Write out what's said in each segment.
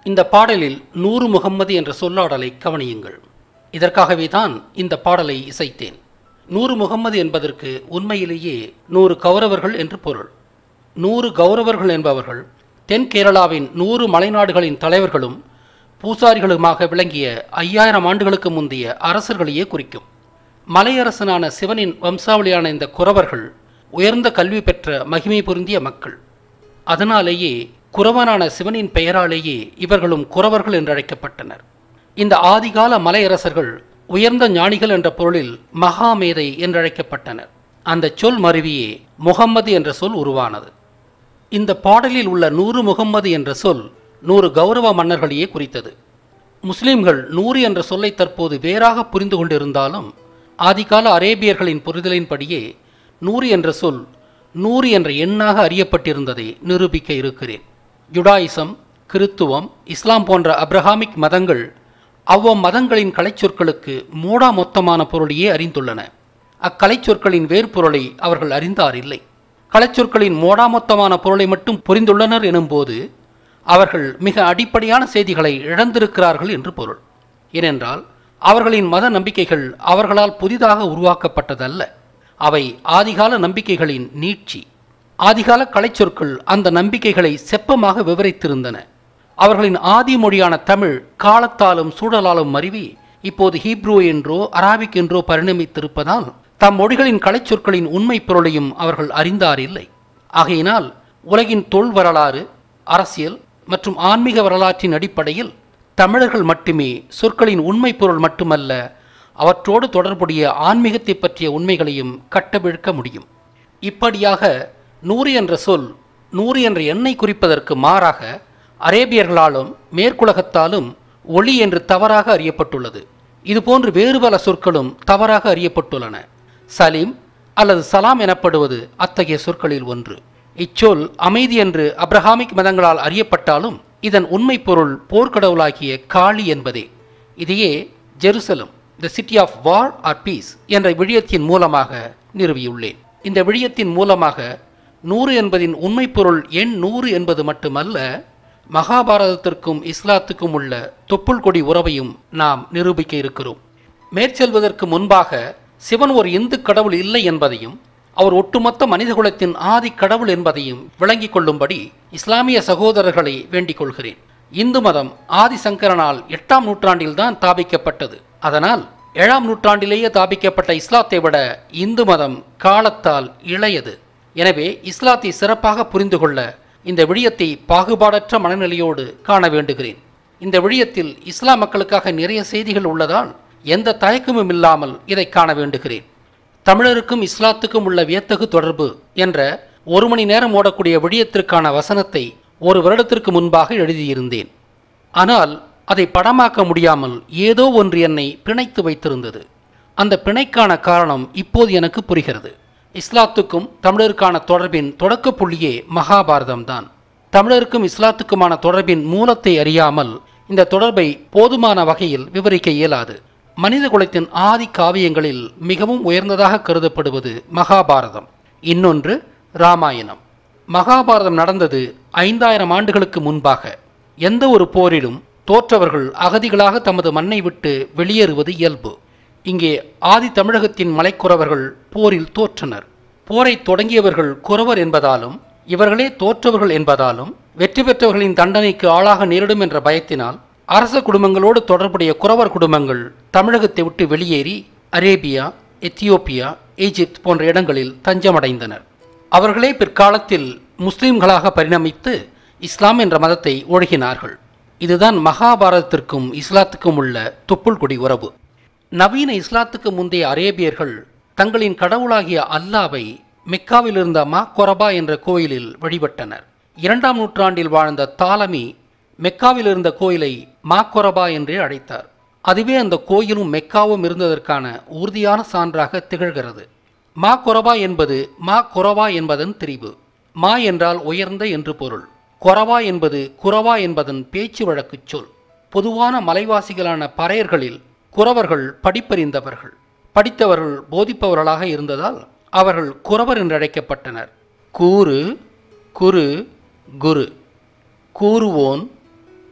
இந்த பாடலில் நூறு முகம்மது என்ற சொல்லாடலை கவனியுங்கள் இதற்காகவே தான் இந்த பாடலை இசைத்தேன் நூறு முகம்மது என்பதற்கு உண்மையிலேயே நூறு கௌரவர்கள் என்று பொருள் நூறு கௌரவர்கள் என்பவர்கள் தென் கேரளாவின் நூறு மலைநாடுகளின் தலைவர்களும் பூசாரிகளுமாக விளங்கிய ஐயாயிரம் ஆண்டுகளுக்கு முந்தைய அரசர்களையே குறிக்கும் மலையரசனான சிவனின் வம்சாவளியான இந்த குறவர்கள் உயர்ந்த கல்வி பெற்ற மகிமை பொருந்திய மக்கள் அதனாலேயே குறவனான சிவனின் பெயராலேயே இவர்களும் குறவர்கள் என்று அழைக்கப்பட்டனர் இந்த ஆதிகால மலையரசர்கள் உயர்ந்த ஞானிகள் என்ற பொருளில் மகாமேதை என்றழைக்கப்பட்டனர் அந்த சொல் மருவியே முகம்மது என்ற சொல் உருவானது இந்த பாடலில் உள்ள நூறு முகம்மது என்ற சொல் நூறு கௌரவ மன்னர்களையே குறித்தது முஸ்லிம்கள் நூறு என்ற சொல்லை தற்போது வேறாக புரிந்து கொண்டிருந்தாலும் ஆதிகால அரேபியர்களின் புரிதலின்படியே நூறு என்ற சொல் நூறு என்ற எண்ணாக அறியப்பட்டிருந்ததை நிரூபிக்க இருக்கிறேன் ஜுடாயிசம் கிறித்துவம் இஸ்லாம் போன்ற அப்ரஹாமிக் மதங்கள் அவ்வம் மதங்களின் கலைச்சொற்களுக்கு மூடா மொத்தமான பொருளையே அறிந்துள்ளன அக்கலைச்சொற்களின் வேர்பொருளை அவர்கள் அறிந்தாரில்லை கலைச்சொற்களின் மோடாமொத்தமான பொருளை மட்டும் புரிந்துள்ளனர் எனும்போது அவர்கள் மிக அடிப்படையான செய்திகளை இழந்திருக்கிறார்கள் என்று பொருள் ஏனென்றால் அவர்களின் மத நம்பிக்கைகள் அவர்களால் புதிதாக உருவாக்கப்பட்டதல்ல அவை ஆதிகால நம்பிக்கைகளின் நீட்சி ஆதிகால கலைச்சொற்கள் அந்த நம்பிக்கைகளை செப்பமாக விவரித்திருந்தன அவர்களின் ஆதி மொழியான தமிழ் காலத்தாலும் சூழலாலும் மருவி இப்போது ஹீப்ரூ என்றோ அராபிக் என்றோ பரிணமித்திருப்பதால் தம் மொழிகளின் கலைச்சொற்களின் உண்மை பொருளையும் அவர்கள் அறிந்தாரில்லை ஆகையினால் உலகின் தொல் வரலாறு அரசியல் மற்றும் ஆன்மீக வரலாற்றின் அடிப்படையில் தமிழர்கள் மட்டுமே சொற்களின் உண்மை பொருள் மட்டுமல்ல அவற்றோடு தொடர்புடைய ஆன்மீகத்தை பற்றிய உண்மைகளையும் கட்டவிழ்க்க முடியும் இப்படியாக நூறு என்ற சொல் நூறு என்ற எண்ணை குறிப்பதற்கு மாறாக அரேபியர்களாலும் மேற்குலகத்தாலும் ஒளி என்று தவறாக அறியப்பட்டுள்ளது இதுபோன்று வேறு பல சொற்களும் தவறாக அறியப்பட்டுள்ளன சலீம் அல்லது சலாம் எனப்படுவது அத்தகைய சொற்களில் ஒன்று இச்சொல் அமைதி என்று அப்ரஹாமிக் மதங்களால் அறியப்பட்டாலும் இதன் உண்மை பொருள் போர்க்கடவுளாகிய காளி என்பதே இதையே Jerusalem the city of war or peace என்ற விழியத்தின் மூலமாக நிறுவியுள்ளேன் இந்த விழியத்தின் மூலமாக நூறு என்பதின் உண்மை பொருள் எண் நூறு என்பது மட்டுமல்ல மகாபாரதத்திற்கும் இஸ்லாத்துக்கும் உள்ள தொப்புள் கொடி உறவையும் நாம் நிரூபிக்க இருக்கிறோம் மேற்செல்வதற்கு முன்பாக சிவன் ஒரு இந்து கடவுள் இல்லை என்பதையும் அவர் ஒட்டுமொத்த மனிதகுலத்தின் ஆதி கடவுள் என்பதையும் விளங்கிக் கொள்ளும்படி இஸ்லாமிய சகோதரர்களை வேண்டிக் கொள்கிறேன் இந்து மதம் ஆதிசங்கரனால் எட்டாம் நூற்றாண்டில்தான் தாபிக்கப்பட்டது அதனால் ஏழாம் நூற்றாண்டிலேயே தாபிக்கப்பட்ட இஸ்லாத்தை விட இந்து மதம் காலத்தால் இளையது எனவே இஸ்லாத்தை சிறப்பாக புரிந்து கொள்ள இந்த விழியத்தை பாகுபாடற்ற மனநிலையோடு காண வேண்டுகிறேன் இந்த விழியத்தில் இஸ்லாம் மக்களுக்காக நிறைய செய்திகள் உள்ளதால் எந்த தயக்கமும் இல்லாமல் இதை காண வேண்டுகிறேன் தமிழருக்கும் இஸ்லாத்துக்கும் உள்ள வியத்தகு தொடர்பு என்ற ஒரு மணி நேரம் ஓடக்கூடிய விழியத்திற்கான வசனத்தை ஒரு வருடத்திற்கு முன்பாக எழுதியிருந்தேன் ஆனால் அதை படமாக்க முடியாமல் ஏதோ ஒன்று என்னை பிணைத்து வைத்திருந்தது அந்த பிணைக்கான காரணம் இப்போது எனக்கு புரிகிறது இஸ்லாத்துக்கும் தமிழருக்கான தொடர்பின் தொடக்க புள்ளியே மகாபாரதம்தான் தமிழருக்கும் இஸ்லாத்துக்குமான தொடர்பின் மூலத்தை அறியாமல் இந்த தொடர்பை போதுமான வகையில் விவரிக்க இயலாது மனித குலத்தின் ஆதி காவியங்களில் மிகவும் உயர்ந்ததாக கருதப்படுவது மகாபாரதம் இன்னொன்று ராமாயணம் மகாபாரதம் நடந்தது ஐந்தாயிரம் ஆண்டுகளுக்கு முன்பாக எந்த ஒரு போரிலும் தோற்றவர்கள் அகதிகளாக தமது மண்ணை விட்டு வெளியேறுவது இயல்பு இங்கே ஆதி தமிழகத்தின் மலைக்குறவர்கள் போரில் தோற்றனர் போரை தொடங்கியவர்கள் குறவர் என்பதாலும் இவர்களே தோற்றவர்கள் என்பதாலும் வெற்றி பெற்றவர்களின் தண்டனைக்கு ஆளாக நேரிடும் என்ற பயத்தினால் அரச குடும்பங்களோடு தொடர்புடைய குறவர் குடும்பங்கள் தமிழகத்தை விட்டு வெளியேறி அரேபியா எத்தியோப்பியா ஈஜிப்த் போன்ற இடங்களில் தஞ்சமடைந்தனர் அவர்களே பிற்காலத்தில் முஸ்லிம்களாக பரிணமித்து இஸ்லாம் என்ற மதத்தை ஒழுகினார்கள் இதுதான் மகாபாரதத்திற்கும் இஸ்லாத்துக்கும் உள்ள தொப்புள் கொடி உறவு நவீன இஸ்லாத்துக்கு முந்தைய அரேபியர்கள் தங்களின் கடவுளாகிய அல்லாவை மெக்காவில் இருந்த மா கொரபா என்ற கோயிலில் வழிபட்டனர் இரண்டாம் நூற்றாண்டில் வாழ்ந்த தாலமி மெக்காவில் இருந்த கோயிலை மா கொரபா என்றே அழைத்தார் அதுவே அந்த கோயிலும் மெக்காவும் இருந்ததற்கான உறுதியான சான்றாக திகழ்கிறது மா கொரபா என்பது மா கொரவா என்பதன் திரிவு மா என்றால் உயர்ந்த என்று பொருள் கொரவா என்பது குரவா என்பதன் பேச்சு வழக்குச் சொல் பொதுவான மலைவாசிகளான பறையர்களில் குறவர்கள் படிப்பறிந்தவர்கள் படித்தவர்கள் போதிப்பவர்களாக இருந்ததால் அவர்கள் குறவர் என்று அழைக்கப்பட்டனர் கூறு குரு குரு கூறுவோன்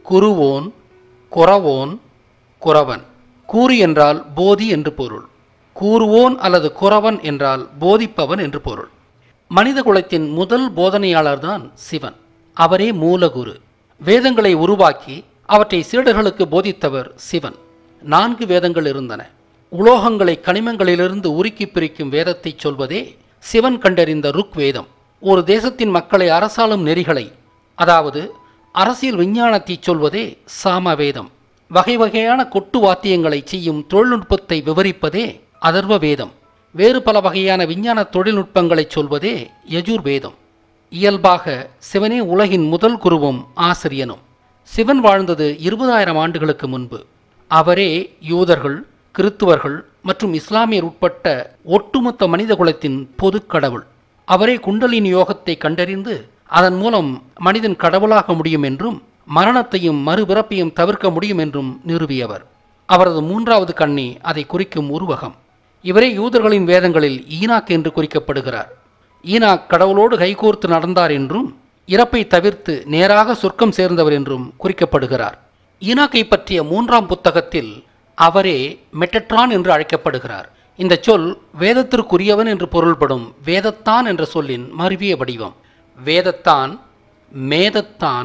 குருவோன் குறவோன் குறவன் கூறு என்றால் போதி என்று பொருள் கூறுவோன் அல்லது குறவன் என்றால் போதிப்பவன் என்று பொருள் மனித குலத்தின் முதல் போதனையாளர்தான் சிவன் அவரே மூலகுரு வேதங்களை உருவாக்கி அவற்றை சீடர்களுக்கு போதித்தவர் சிவன் நான்கு வேதங்கள் இருந்தன உலோகங்களை கனிமங்களிலிருந்து உருக்கி பிரிக்கும் வேதத்தைச் சொல்வதே சிவன் கண்டறிந்த ருக் வேதம் ஒரு தேசத்தின் மக்களை அரசாளும் நெறிகளை அதாவது அரசியல் விஞ்ஞானத்தை சொல்வதே சாம வேதம் வகை வகையான கொட்டு வாத்தியங்களை செய்யும் தொழில்நுட்பத்தை விவரிப்பதே அதர்வ வேதம் வேறு பல வகையான விஞ்ஞான தொழில்நுட்பங்களை சொல்வதே யஜுர் வேதம் இயல்பாக சிவனே உலகின் முதல் குருவும் ஆசிரியனும் சிவன் வாழ்ந்தது இருபதாயிரம் ஆண்டுகளுக்கு முன்பு அவரே யூதர்கள் கிறித்துவர்கள் மற்றும் இஸ்லாமியர் உட்பட்ட ஒட்டுமொத்த மனித குலத்தின் பொது கடவுள் அவரே குண்டலினி யோகத்தை கண்டறிந்து அதன் மூலம் மனிதன் கடவுளாக முடியும் என்றும் மரணத்தையும் மறுபிறப்பையும் தவிர்க்க முடியும் என்றும் நிறுவியவர் அவரது மூன்றாவது கண்ணி அதை குறிக்கும் உருவகம் இவரே யூதர்களின் வேதங்களில் ஈனாக் என்று குறிக்கப்படுகிறார் ஈனாக் கடவுளோடு கைகோர்த்து நடந்தார் என்றும் இறப்பை தவிர்த்து நேராக சொர்க்கம் சேர்ந்தவர் என்றும் குறிக்கப்படுகிறார் ஈனாக்கை பற்றிய மூன்றாம் புத்தகத்தில் அவரே மெட்டட்ரான் என்று அழைக்கப்படுகிறார் இந்த சொல் வேதத்திற்குரியவன் என்று பொருள்படும் வேதத்தான் என்ற சொல்லின் மருவிய வடிவம் வேதத்தான் மேதத்தான்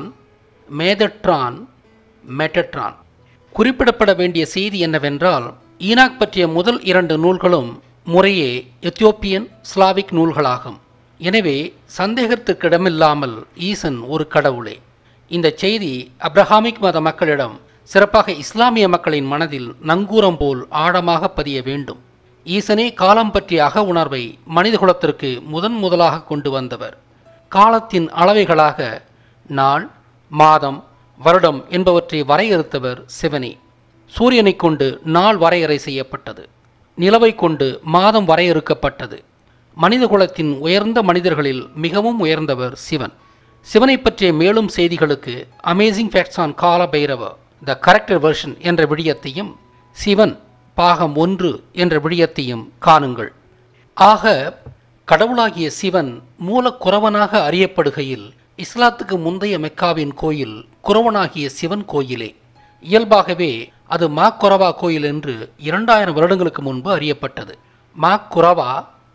மேதட்ரான் மெட்டட்ரான் குறிப்பிடப்பட வேண்டிய செய்தி என்னவென்றால் ஈனாக் பற்றிய முதல் இரண்டு நூல்களும் முறையே எத்தியோப்பியன் ஸ்லாவிக் நூல்களாகும் எனவே சந்தேகத்திற்கிடமில்லாமல் ஈசன் ஒரு கடவுளே இந்த செய்தி அப்ரஹாமிக் மத மக்களிடம் சிறப்பாக இஸ்லாமிய மக்களின் மனதில் நங்கூரம் போல் ஆழமாக பதிய வேண்டும் ஈசனே காலம் பற்றிய அக உணர்வை மனிதகுலத்திற்கு முதன் முதலாக கொண்டு வந்தவர் காலத்தின் அளவைகளாக நாள் மாதம் வருடம் என்பவற்றை வரையறுத்தவர் சிவனே சூரியனைக் கொண்டு நாள் வரையறை செய்யப்பட்டது நிலவை கொண்டு மாதம் வரையறுக்கப்பட்டது மனிதகுலத்தின் உயர்ந்த மனிதர்களில் மிகவும் உயர்ந்தவர் சிவன் சிவனை பற்றிய மேலும் செய்திகளுக்கு அமேசிங் ஃபேக்ட்ஸ் ஆன் கால பைரவ த கரெக்டர் வெர்ஷன் என்ற விடயத்தையும் சிவன் பாகம் ஒன்று என்ற விடயத்தையும் காணுங்கள் ஆக கடவுளாகிய சிவன் மூலக்குறவனாக அறியப்படுகையில் இஸ்லாத்துக்கு முந்தைய மெக்காவின் கோயில் குறவனாகிய சிவன் கோயிலே இயல்பாகவே அது மாக்குரவா கோயில் என்று இரண்டாயிரம் வருடங்களுக்கு முன்பு அறியப்பட்டது மாக்குரவா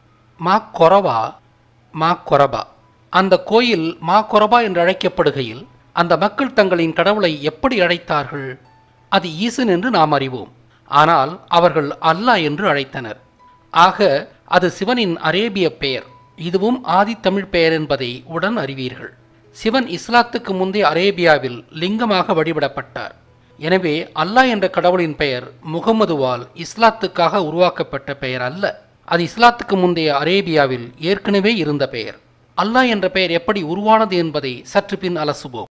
மாக்கொரவா மாக்கொரபா அந்த கோயில் மாக்கொரபா என்று அழைக்கப்படுகையில் அந்த மக்கள் தங்களின் கடவுளை எப்படி அழைத்தார்கள் அது ஈசன் என்று நாம் அறிவோம் ஆனால் அவர்கள் அல்லாஹ் என்று அழைத்தனர் ஆக அது சிவனின் அரேபிய பெயர் இதுவும் ஆதித்தமிழ் பெயர் என்பதை உடன் அறிவீர்கள் சிவன் இஸ்லாத்துக்கு முந்தைய அரேபியாவில் லிங்கமாக வழிபடப்பட்டார் எனவே அல்லாஹ் என்ற கடவுளின் பெயர் முகமதுவால் இஸ்லாத்துக்காக உருவாக்கப்பட்ட பெயர் அல்ல அது இஸ்லாத்துக்கு முந்தைய அரேபியாவில் ஏற்கனவே இருந்த பெயர் அல்லாஹ் என்ற பெயர் எப்படி உருவானது என்பதை சற்று பின் அலசுவோம்